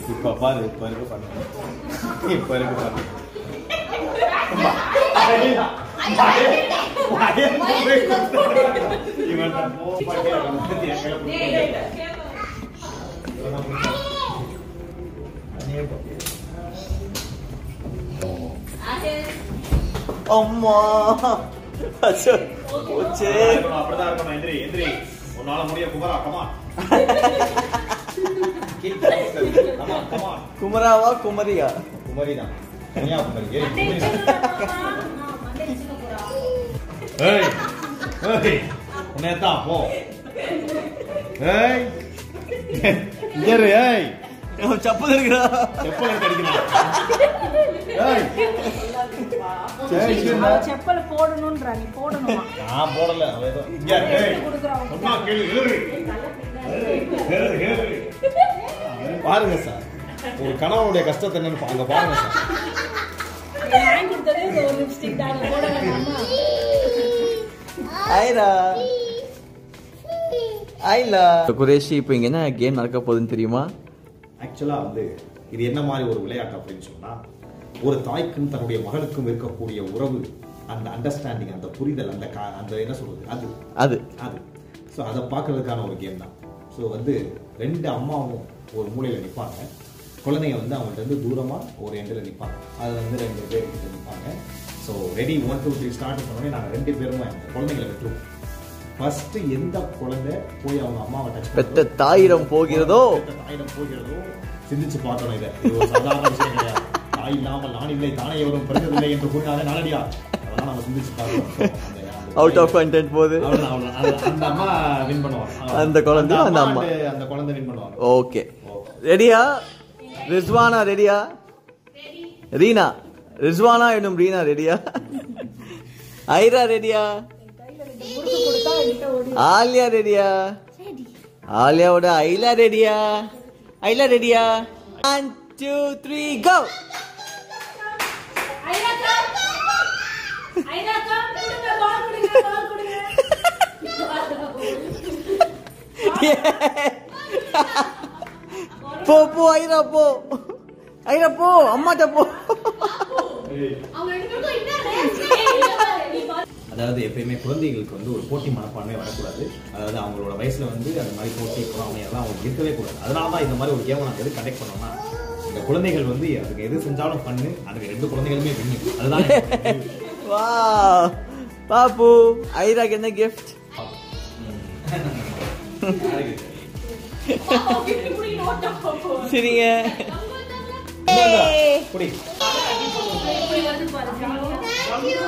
இப்ப பாரு இப்ப இருக்கு பண்ணு இப்ப இருக்கு பண்ணு இவன் அம்மா அச்சோ போச்சே அப்படிதான் இருக்கணும் எந்திரி எந்திரி உன்னால முடிய குமரா கமா கமா கமா குமராவா குமரியா குமரி தான் கன்னியாகுமரி ஏய் குமரி ஏய் ஏய் உன்னையத்தான் போ ஏய் இங்க இரு, ஏய் செப்பல் இருக்கிறா செப்பல் எடுத்து அடிக்கிறான் ஏய் ஏய், இங்க இருந்தா. செப்பல் போடணும்ன்றா நீ போடணுமா நான் போடல அவ ஏதோ இங்க ஏய் சொன்னா கேளு ஏறு. ஏறு, ஏறு. பாருங்க சார் ஒரு கணவனுடைய கஷ்டத்தை என்னன்னு பா- அங்க பாருங்க சார் வாங்கி கொடுத்ததே இந்த ஒரு லிப்ஸ்டிக் தான் அதை போட வேண்டாமா ஐரா ஐலா குரேஷி இப்போ இங்க என்ன கேம் நடக்க போகுதுன்னு தெரியுமா ஆக்சுவலா வந்து இது என்ன மாதிரி ஒரு விளையாட்டு அப்படின்னு சொன்னா ஒரு தாய்க்கும் தன்னுடைய மகளுக்கும் இருக்கக்கூடிய உறவு அந்த அண்டர்ஸ்டாண்டிங் அந்த புரிதல் அந்த கா- அந்த என்ன சொல்றது அது அது அது ஸோ அதை பார்க்கறதுக்கான ஒரு கேம் தான் ஸோ வந்து ரெண்டு அம்மாவும் ஒரு மூலையில் நிற்பாங்க குழந்தைங்க வந்து அவங்கள்ட்ட இருந்து தூரமாக ஒரு எண்டில் நிற்பாங்க அது வந்து ரெண்டு பேர் கிட்ட நிற்பாங்க so ready one two three start பண்ணோடனே நாங்கள் ரெண்டு பேருமே அந்த குழந்தைங்களை விட்டுருவோம் ஃபர்ஸ்ட் எந்த குழந்தை போய் அவங்க அம்மாவை டச் பெத்த தாயிரம் போகிறதோ தாயிடம் போகிறதோ சிந்திச்சு பார்க்கணும் இதை இது ஒரு சாதாரண விஷயம் கிடையாது தாய் இல்லாமல் நான் இல்லை தானே எவரும் பிறந்ததில்லை என்று கூறினாலே நாளடியா அதெல்லாம் நம்ம சிந்திச்சு பார்க்கணும் So, அந்த- அந்த அவுட் ஆஃப் கண்டென்ட் போகுது அவ்வளவுதான், அவ்வளவுதான். அந்த- அந்த அம்மா win பண்ணுவாங்க. அந்த குழந்தை, அந்த அம்மா. and அந்த குழந்தை win பண்ணுவாங்க. ஓகே ரெடியா ரிஸ்வானா ரெடியா ரீனா ரிஸ்வானா என்னும் ரீனா ரெடியா ஐரா ரெடியா முறுக்கு கொடுத்தா என்கிட்ட ஓடி ஆலியா ரெடியா ஆலியாவோட ஐலா ரெடியா ஐலா ரெடியா ஒன் டூ த்ரீ கோ ஐராக்கா ஐராக்கா கொடுங்க பால் கொடுங்க பால் கொடுங்க போ போ ஐரா போ ஐரா போ அம்மாட்ட போ அவங்க ரெண்டு பேருக்கும் என்ன ரேஸ் நீ பால் அதாவது எப்பயுமே குழந்தைகளுக்கு வந்து ஒரு போட்டி மனப்பான்மை வரக்கூடாது அதாவது அவங்களோட வயசுல வந்து அந்த மாதிரி போட்டி பொறாமை எல்லாம் அவங்களுக்கு இருக்கவே கூடாது அதனால தான் இந்த மாதிரி ஒரு கேம் நாங்கள் எது கண்டக்ட் பண்ணோம்னா இந்த குழந்தைகள் வந்து அதுக்கு எது செஞ்சாலும் பண்ணு அதுக்கு ரெண்டு குழந்தைகளுமே வின்னு அதுதான் வா பாப்பு ஐராக்கு என்ன கிஃப்ட் இப்படி இப்படி நோட்டா போகும் சரிங்க குடி இப்படி வந்து பாருங்க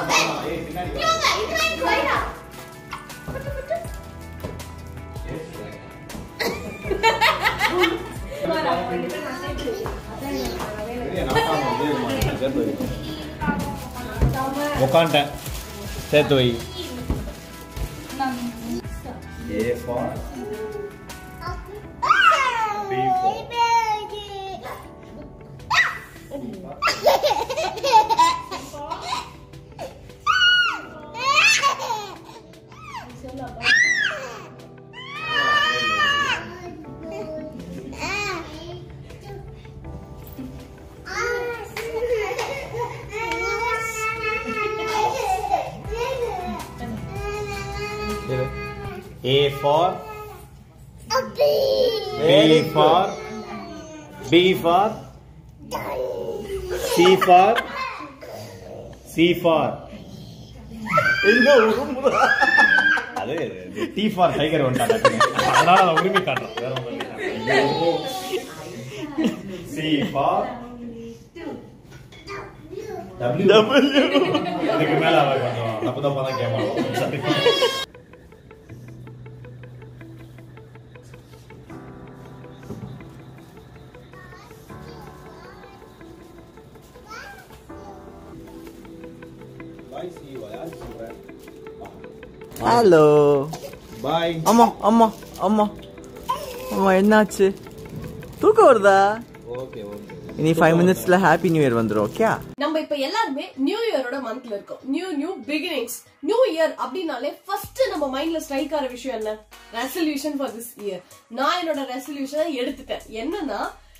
உக்காண்டேன் சேர்த்து வை A for B for A for B for B for C for C for அது டி ஃபார் டைகர் வந்துட்டாங்க அதனால அதை உரிமை காட்டுறோம் வேற ஒன்றும் சி ஃபார் டபிள்யூ டபிள்யூ இதுக்கு மேல அவ கொஞ்சம் தப்பு தப்பா தான் கேட்பாங்க ஹலோ பாய் அம்மா அம்மா அம்மா அம்மா என்னாச்சு தூக்கம் வருதா ஓகே ஓகே இனி ஃபைவ் மினிட்ஸ்ல ஹாப்பி நியூ இயர் வந்துடும் ஓகே நம்ம இப்ப எல்லாருமே நியூ இயரோட மந்த்ல இருக்கோம் new new beginnings new year அப்படின்னாலே ஃபர்ஸ்ட் நம்ம மைண்ட்ல ஸ்ட்ரைக் ஆற விஷயம் என்ன ரெசல்யூஷன் ஃபார் திஸ் இயர் நான் என்னோட ரெசல்யூஷனை எடுத்துட்டேன் என்னன்னா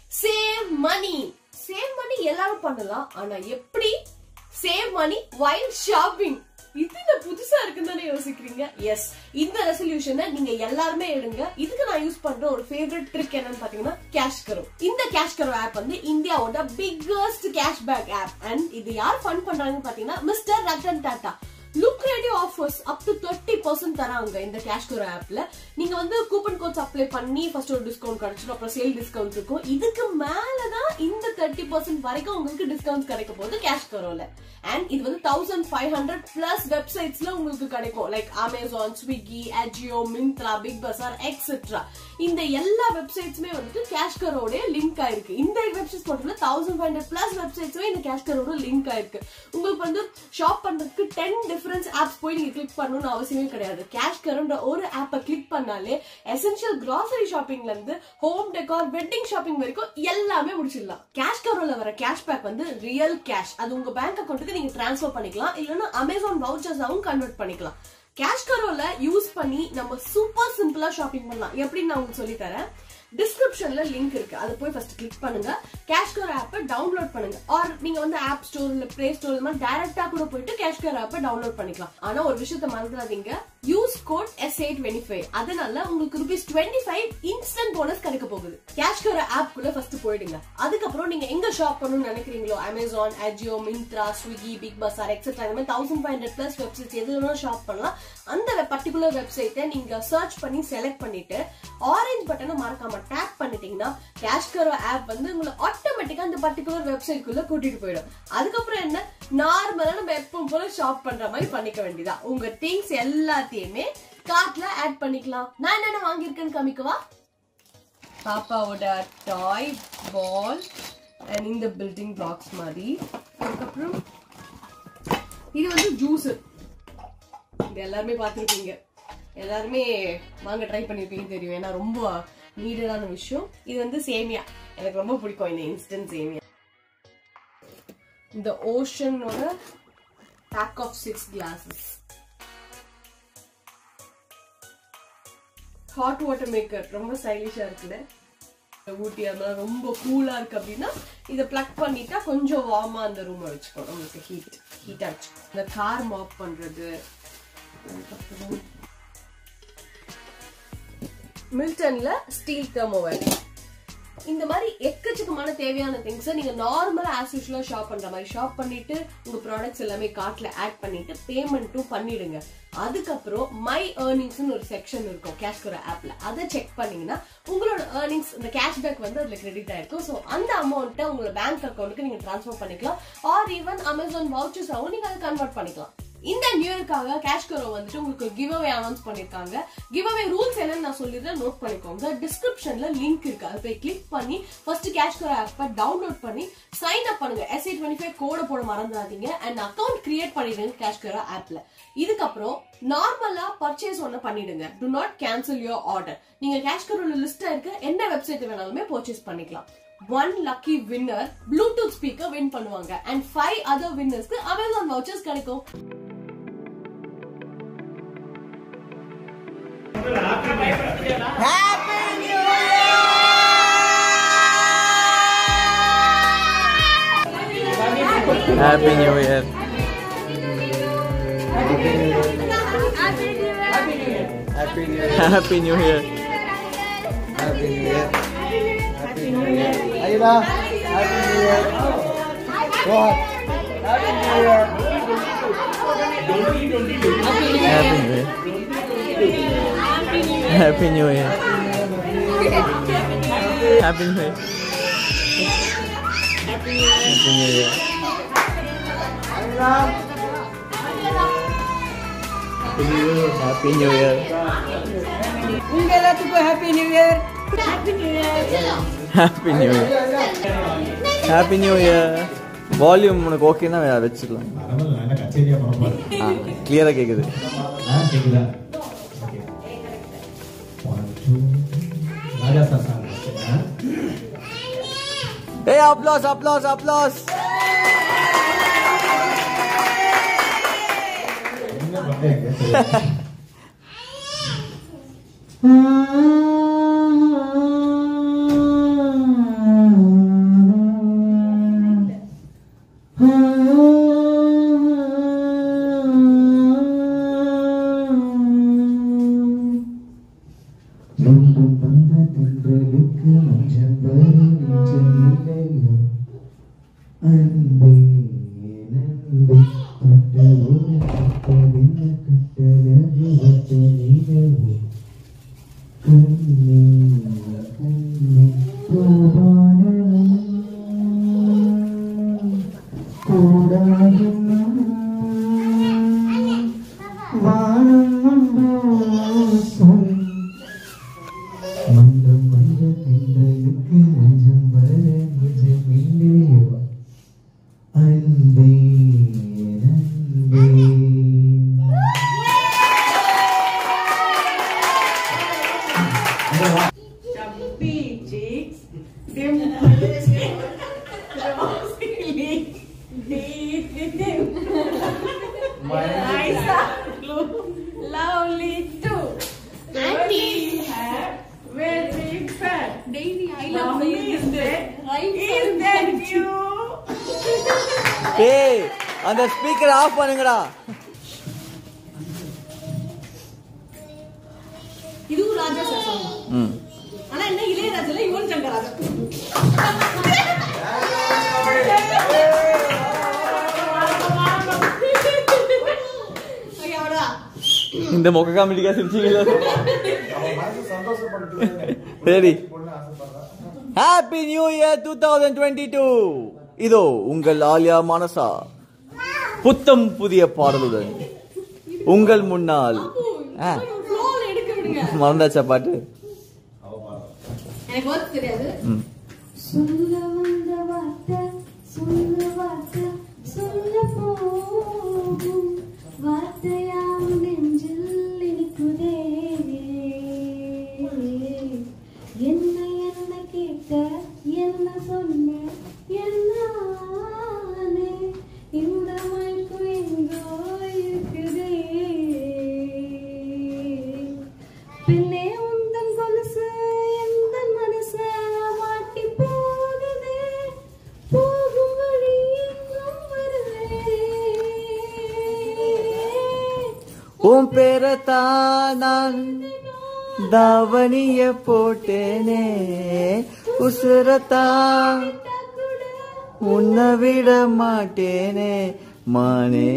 சேவ் மணி சேவ் மணி எல்லாரும் பண்ணலாம் ஆனா எப்படி சேவ் மணி வைல் ஷாப்பிங் இது என்ன புதுசா இருக்குன்னு தானே யோசிக்கிறீங்க எஸ் இந்த ரெசல்யூஷனை நீங்க எல்லாருமே எடுங்க இதுக்கு நான் யூஸ் பண்ற ஒரு ஃபேவரட் ட்ரிக் என்னன்னு பாத்தீங்கன்னா கேஷ் கரோ இந்த கேஷ் கரோ ஆப் வந்து இந்தியாவோட பிக்கஸ்ட் கேஷ்பேக் ஆப் அண்ட் இது யார் ஃபன் பண்றாங்கன்னு பாத்தீங்கன்னா mister Ratan Tata lucrative offers up to thirty percent தராங்க இந்த கேஷ்கோர் ஆப்ல நீங்க வந்து கூப்பன் கோட்ஸ் அப்ளை பண்ணி ஃபர்ஸ்ட் ஒரு டிஸ்கவுண்ட் கிடைச்சிடும் அப்புறம் சேல் டிஸ்கவுண்ட் இருக்கும் இதுக்கு மேலதான் இந்த தேர்ட்டி பர்சன்ட் வரைக்கும் உங்களுக்கு டிஸ்கவுண்ட் கிடைக்க போகுது கேஷ்கரோல அண்ட் இது வந்து தௌசண்ட் ஃபைவ் ஹண்ட்ரட் பிளஸ் வெப்சைட்ஸ்ல உங்களுக்கு கிடைக்கும் like Amazon Swiggy Ajio Myntra Big Bazaar etcetera இந்த எல்லா வெப்சைட்ஸுமே வந்துட்டு கேஷ்கரோட லிங்க் ஆயிருக்கு இந்த வெப்சைட்ஸ் மட்டும் இல்ல தௌசண்ட் ஃபைவ் ஹண்ட்ரட் பிளஸ் வெப்சைட்ஸுமே இந்த கேஷ்கரோட லிங்க் ஆயிருக்கு உங்களுக்கு வந்து ஷாப் பண்றதுக்கு டென் டிஃபரன்ஸ் ஆப்ஸ் போய் நீங்க கிளிக் பண்ணணும்னு அவசியமே கிடையாது கேஷ்கரோன்ற ஒரு ஆப்பை கிளிக் பண்ணாலே எசென்ஷியல் கிராசரி ஷாப்பிங்ல இருந்து ஹோம் டெக்கார் வெட்டிங் ஷாப்பிங் வரைக்கும் எல்லாமே முடிச்சிடலாம் கேஷ்கரோல வர கேஷ்பேக் வந்து ரியல் கேஷ் அது உங்க பேங்க் அக்கௌண்ட்டுக்கு நீங்க டிரான்ஸ்ஃபர் பண்ணிக்கலாம் இல்லைன்னா அமேசான் வவுச்சர்ஸாவும் கன்வெர்ட் பண்ணிக்கலாம் கேஷ்கரோல யூஸ் பண்ணி நம்ம சூப்பர் சிம்பிளா ஷாப்பிங் பண்ணலாம் எப்படின்னு நான் உங்களுக்கு சொல்லி தரேன் டிஸ்கிரிப்ஷன்ல லிங்க் இருக்கு அதை போய் ஃபர்ஸ்ட் கிளிக் பண்ணுங்க கேஷ்கர் ஆப்பை டவுன்லோட் பண்ணுங்க ஆர் நீங்க வந்து ஆப் ஸ்டோர் இல்ல பிளே ஸ்டோர் இந்த மாதிரி டைரக்டா கூட போயிட்டு கேஷ்கர் ஆப்பை டவுன்லோட் பண்ணிக்கலாம் ஆனா ஒரு விஷயத்த மறந்துடாதீங்க use code S A twenty five அதனால உங்களுக்கு rupees twenty five instant bonus கிடைக்க போகுது கேஷ்கர் ஆப் குள்ள ஃபர்ஸ்ட் போயிடுங்க அதுக்கப்புறம் நீங்க எங்க ஷாப் பண்ணணும்னு நினைக்கிறீங்களோ Amazon Ajio Myntra Swiggy Big Bazaar etcetera இந்த மாதிரி thousand five hundred plus websites எது வேணாலும் ஷாப் பண்ணலாம் அந்த பர்டிகுலர் வெப்சைட்டை நீங்க சர்ச் பண்ணி செலக்ட் பண்ணிட்டு ஆரஞ்சு பட்டனை மறக்காம டேப் பண்ணிட்டீங்கன்னா கேஷ்கரோ ஆப் வந்து உங்களை ஆட்டோமேட்டிக்கா அந்த பர்டிகுலர் வெப்சைட் குள்ள கூட்டிட்டு போயிடும் அதுக்கப்புறம் என்ன நார்மலா நம்ம எப்பவும் போல ஷாப் பண்ற மாதிரி பண்ணிக்க வேண்டியதா உங்க திங்ஸ் எல்லாத்தையுமே கார்ட்ல ஆட் பண்ணிக்கலாம் நான் என்னென்ன வாங்கியிருக்கேன்னு காமிக்கவா பாப்பாவோட டாய் பால் அண்ட் இந்த பில்டிங் பிளாக்ஸ் மாதிரி அதுக்கப்புறம் இது வந்து ஜூஸ் இது எல்லாருமே பார்த்துருப்பீங்க எல்லாருமே வாங்க ட்ரை பண்ணிருப்பீங்க தெரியும் ஏன்னா ரொம்ப நீடடான விஷயம் இது வந்து சேமியா எனக்கு ரொம்ப பிடிக்கும் இந்த இன்ஸ்டன்ட் சேமியா இந்த ஓஷனோட pack of six glasses hot water maker ரொம்ப ஸ்டைலிஷா இருக்குது ஊட்டி அதெல்லாம் ரொம்ப கூலா இருக்கு அப்படின்னா இதை பிளக் பண்ணிட்டா கொஞ்சம் வார்மா அந்த ரூமை வச்சுக்கோ நம்மளுக்கு ஹீட் ஹீட்டா வச்சுக்கோ இந்த கார் மாப் பண்றது அதுக்கப்புறம் மில்டன்ல ஸ்டீல் தெர்மோவேல் இந்த மாதிரி எக்கச்சக்கமான தேவையான திங்ஸை நீங்க நார்மலா ஆஸ் யூஷுவலா ஷாப் பண்ற மாதிரி ஷாப் பண்ணிட்டு உங்க ப்ராடக்ட்ஸ் எல்லாமே கார்ட்ல ஆட் பண்ணிட்டு பேமெண்ட்டும் பண்ணிடுங்க அதுக்கப்புறம் மை ஏர்னிங்ஸ்னு ஒரு செக்ஷன் இருக்கும் கேஷ்கோர ஆப்ல அதை செக் பண்ணீங்கன்னா உங்களோட ஏர்னிங்ஸ் இந்த கேஷ்பேக் வந்து அதுல கிரெடிட் ஆயிருக்கும் ஸோ அந்த அமௌண்ட்டை உங்களோட பேங்க் அக்கௌண்ட்டுக்கு நீங்க ட்ரான்ஸ்ஃபர் பண்ணிக்கலாம் ஆர் ஈவன் அமேசான் வவுச்சர்ஸ் ஆகும் நீங்க அதை கன்வெர்ட் பண்ணிக்கலாம் இந்த நியூ இயர்க்காக கேஷ்கரோ வந்துட்டு உங்களுக்கு கிவ் அவே அனௌன்ஸ் பண்ணிருக்காங்க கிவ் அவே ரூல்ஸ் என்னன்னு நான் சொல்லிடுறேன் நோட் பண்ணிக்கோங்க டிஸ்கிரிப்ஷன்ல லிங்க் இருக்கு அதை போய் கிளிக் பண்ணி ஃபர்ஸ்ட் கேஷ்கரோ ஆப்பை டவுன்லோட் பண்ணி சைன் அப் பண்ணுங்க எஸ்ஐ டுவெண்ட்டி ஃபைவ் கோட போட மறந்துடாதீங்க அண்ட் அக்கௌண்ட் கிரியேட் பண்ணிடுங்க கேஷ்கரோ ஆப்ல இதுக்கப்புறம் நார்மலா பர்ச்சேஸ் ஒன்னு பண்ணிடுங்க do not cancel your order நீங்க கேஷ்கரோல லிஸ்டா இருக்க என்ன வெப்சைட் வேணாலுமே பர்ச்சேஸ் பண்ணிக்கலாம் one lucky winner Bluetooth speaker win பண்ணுவாங்க அண்ட் ஃபைவ் அதர் வின்னர்ஸ்க்கு அமேசான் வவுச்சர்ஸ் கிடைக்கும் Happy New Year. Happy New Year. Happy New Year. Happy New Year. Happy New Year. Ayuda. Happy New Year. Go on. Happy New Year. Happy New Year. Happy New Year. Happy New Year. Happy New Year. Happy New Year. உங்க எல்லாத்துக்கும் happy new year Happy New Year. Happy New Year. Volume உனக்கு ஓகேனா வச்சுக்கலாம் பரவாயில்ல, நல்லா கச்சேரியா பண்ண போறேன். ஆ கிளியரா கேக்குது ஆ, கேக்குதா? Okay. One, two, three. Raja sir song வச்சுருங்க. ஏய் அப்ளாஸ் அப்ளாஸ் அப்ளாஸ் என்ன பண்றீங்க? சரி. மீண்டும் வந்த தென்றலுக்கு மஞ்சள் வரை நெஞ்சம் இல்லையோ அன்பே நன்பே தொட்ட ஒரு கட்டவில்லை கட்டழகு வட்ட நிலவு கண்ணே கண்ணே கோபாலனும் கூடாகும் வானம் வந்தோ சொல் மன்றம் வந்த பெண்களுக்கு நெஞ்சம் வர நிஜம் இல்லையோ அன்பே அன்பே Chubby cheeks, dimples, rosy lips, deep within. Eyes are blue, lovely too. Curly hair, very fat. Daily Mommy is there. Is that you? ஏய் அந்த ஸ்பீக்கர் ஆஃப் பண்ணுங்கடா இதுவும் ராஜா சார் சாங் ம் ஆனா என்ன இளையராஜால யுவன் சங்கர் ராஜா Okay, அவ்வளவுதான். இந்த மொக்க காமெடிக்கா சிரிச்சீங்களா சரி happy new year two thousand twenty two இதோ உங்கள் ஆலியா மனசா புத்தம் புதிய பாடலுடன் உங்கள் முன்னால் ஆ, Flow ல எடுக்க விடுங்க. மறந்தாச்சா பாட்டு எனக்கு words தெரியாது ம் சொல்ல வந்த வார்த்தை சொல்ல வார்த்தை சொல்ல போகும் வார்த்தையாம் நெஞ்சில் இனிக்குதே என்ன என்ன கேட்ட என்ன சொன்ன என்ன ஆனே? இந்த மைக்கு எங்கோ இருக்குதே பின்னே உந்தன் கொலுசு எந்த மனச மாட்டி போகுதே போகும் வழி எங்கும் வருதே உன் பேரத்தான் நான் தாவணிய போட்டேனே உசுரத்தான் உன்னை விட மாட்டேனே மானே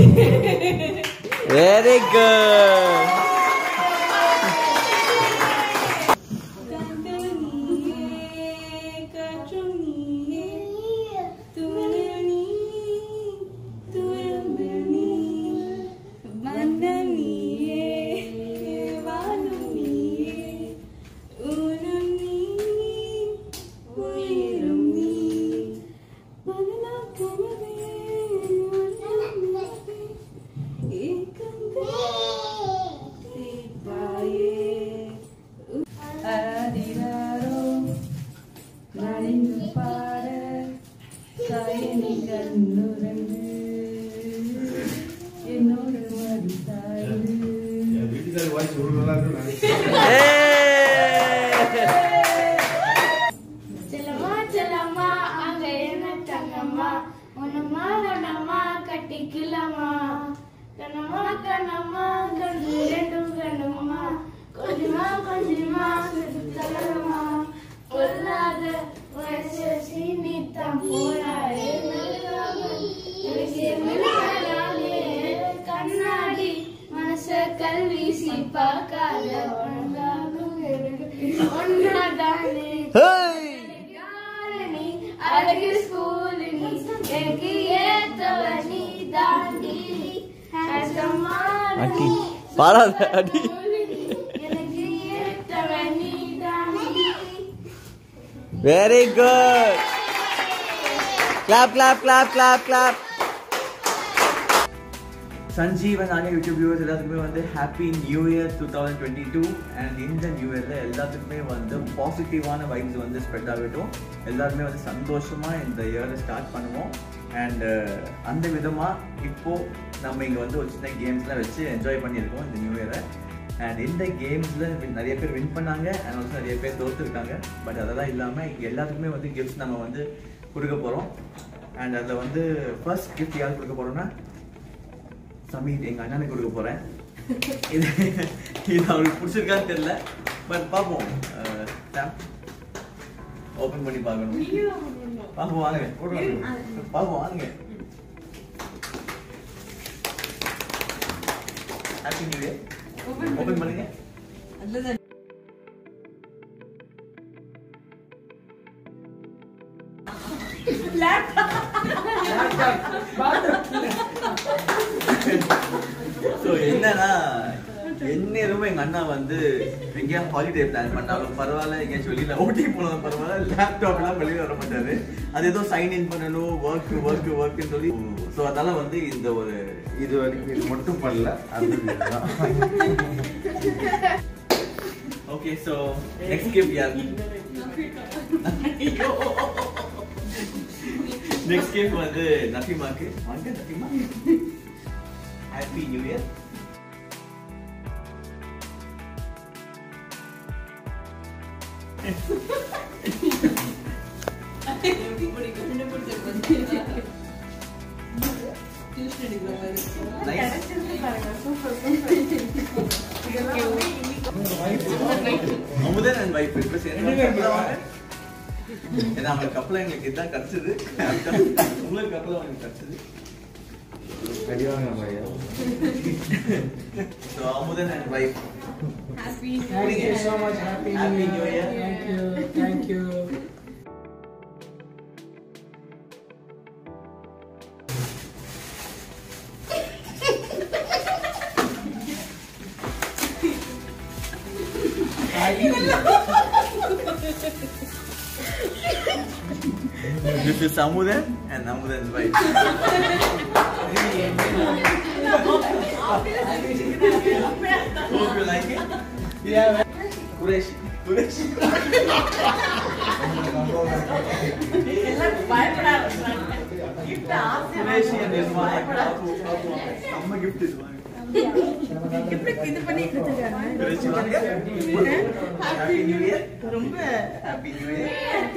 வெரி குட் அதிராரோ நனைந்து பாட கயனி கண்ணுரண்டு என்னோடு மடி தாழ்ந்து செல்லம்மா செல்லம்மா அங்க என்ன தங்கம்மா உன்னம்மா கண்ணம்மா கட்டிக்கலாமா கண்ணம்மா கண்ணம்மா கண்ணு ரெண்டும் கண்ணும்மா கொஞ்சமா கொஞ்சமா தரமா பொல்லாத வயசு சீனித்தான் போறாரு கண்ணாடி மனச கல்வீசி பார்க்காத ஒழுங்காகும் ஒன்னாதானே யாரணி அழகு ஸ்கூல் நீ எனக்கு ஏத்தவ நீ தாண்டி அடி பாடாத அடி எனக்கு ஏத்தவ நீ தாண்டி very good clap clap clap clap clap Sanjeevan ஆனிய யூடியூப் வியூவர்ஸ் எல்லாத்துக்குமே வந்து happy new year two thousand twenty two and இந்த நியூ இயரில் எல்லாத்துக்குமே வந்து பாசிட்டிவான வைப்ஸ் வந்து ஸ்ப்ரெட் ஆகட்டும் எல்லாருமே வந்து சந்தோஷமாக இந்த இயரை ஸ்டார்ட் பண்ணுவோம் அண்ட் அந்த விதமாக இப்போது நம்ம இங்கே வந்து ஒரு சின்ன கேம்ஸ்லாம் வச்சு என்ஜாய் பண்ணியிருக்கோம் இந்த நியூ இயரை அண்ட் இந்த கேம்ஸில் நிறைய பேர் வின் பண்ணாங்க அண்ட் ஆல்சோ நிறைய பேர் தோற்றுருக்காங்க பட் அதெல்லாம் இல்லாமல் இங்கே எல்லாத்துக்குமே வந்து கிஃப்ட்ஸ் நம்ம வந்து கொடுக்க போகிறோம் அண்ட் அதில் வந்து ஃபர்ஸ்ட் கிஃப்ட் யார் கொடுக்க போகிறோம்னா சமீர் எங்கள் அண்ணனுக்கு கொடுக்க போகிறேன் இது இது அவருக்கு பிடிச்சிருக்கான்னு தெரியல பட் பார்ப்போம் ஓபன் பண்ணி பார்க்கணும் பார்ப்போம் வாங்க பார்ப்போம் வாங்க ஹாப்பி நியூ இயர் ஓபன் பண்ணுங்க ஸோ என்னன்னா எந்நேரமும் எங்க அண்ணா வந்து எங்கேயா ஹாலிடே பிளான் பண்ணாலும் பரவாயில்ல எங்கேயாச்சும் வெளியில ஓட்டி போனாலும் பரவாயில்ல லேப்டாப் எல்லாம் வெளியில வர மாட்டாரு அது ஏதோ சைன் இன் பண்ணணும் ஒர்க் ஒர்க் ஒர்க்னு சொல்லி ஸோ அதனால வந்து இந்த ஒரு இது வரைக்கும் இது மட்டும் பண்ணல அது இதுதான். ஓகே ஸோ நெக்ஸ்ட் கிஃப்ட் யார் நெக்ஸ்ட் கிஃப்ட் வந்து நஃபிமாக்கு வாங்க Nafima happy new year Amudhan and wife இப்போ சேர்ந்து ஏன்னா அவங்களுக்கு கப்பலாம் எங்களுக்கு இதான் கிடைச்சது உங்களுக்கு கப்பலாம் அவங்களுக்கு கிடைச்சது பெரியவங்க பையன். So Amudhan and wife Thank you so much. Happy, Happy New New Year. Year. Thank you. Thank you. This is Amudan and Amudan's wife. Hope you like it. Yeah. Qureshi. Qureshi. Qureshi and his wife. அம்மா gift இது வாங்க. Qureshi வாங்க. Happy New Year. ரொம்ப Happy New Year.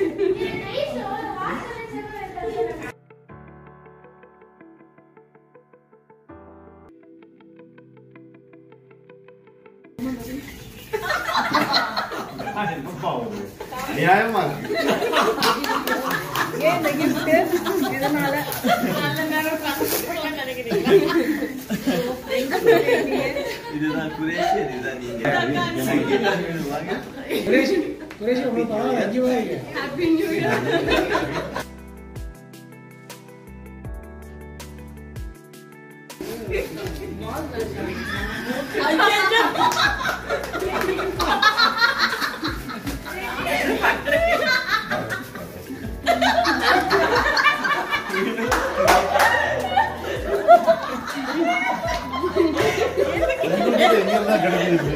நியாயமா இருக்கு இதுதான் குரேஷி இதுதான் நீங்க சங்கீதா வேணும் வாங்க குரேஷ் குரேஷ் உங்களுக்கு பரவாயில்ல அஞ்சு ரூபாய்க்கு உங்களுக்கு எங்க இருந்தா கிடைக்குது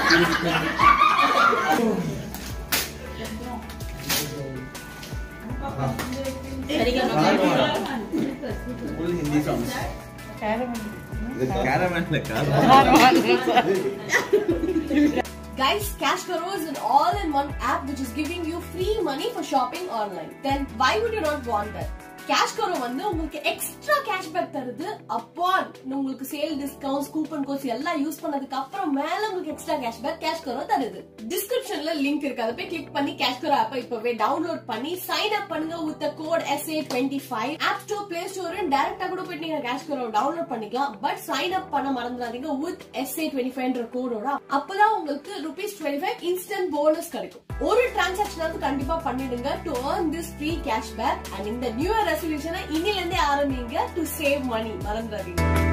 ஃபுல் ஹிந்தி சாங்ஸ் கேரமேன்ல Guys, Cash Karo is an all-in-one app which is giving you free money for shopping online. Then why would you not want that? CashKaro வந்து உங்களுக்கு எக்ஸ்ட்ரா கேஷ்பேக் தருது அப்பான் உங்களுக்கு சேல் டிஸ்கவுண்ட்ஸ் கூப்பன் கோட்ஸ் எல்லாம் use பண்ணதுக்கு அப்புறம் மேல உங்களுக்கு எக்ஸ்ட்ரா கேஷ்பேக் கேஷ் கரோ தருது டிஸ்கிரிப்ஷன்ல லிங்க் இருக்கு அதை போய் கிளிக் பண்ணி கேஷ் கரோ ஆப்பை இப்பவே டவுன்லோட் பண்ணி சைன் அப் பண்ணுங்க with code S A twenty five app store play store டேரக்டா கூட போயிட்டு நீங்க கேஷ் கரோ டவுன்லோட் பண்ணிக்கலாம் பட் சைன் அப் பண்ண மறந்துடாதீங்க வித் எஸ் ஏ டுவெண்ட்டி ஃபைவ்ன்ற கோடோட அப்பதான் உங்களுக்கு rupees twenty five instant bonus கிடைக்கும் ஒரு டிரான்சாக்ஷனாவது கண்டிப்பா பண்ணிடுங்க to earn this free cashback and இந்த நியூ இயர் ரெசல்யூஷனை இன்னில இருந்தே ஆரம்பிங்க டு சேவ் மணி மறந்துடாதீங்க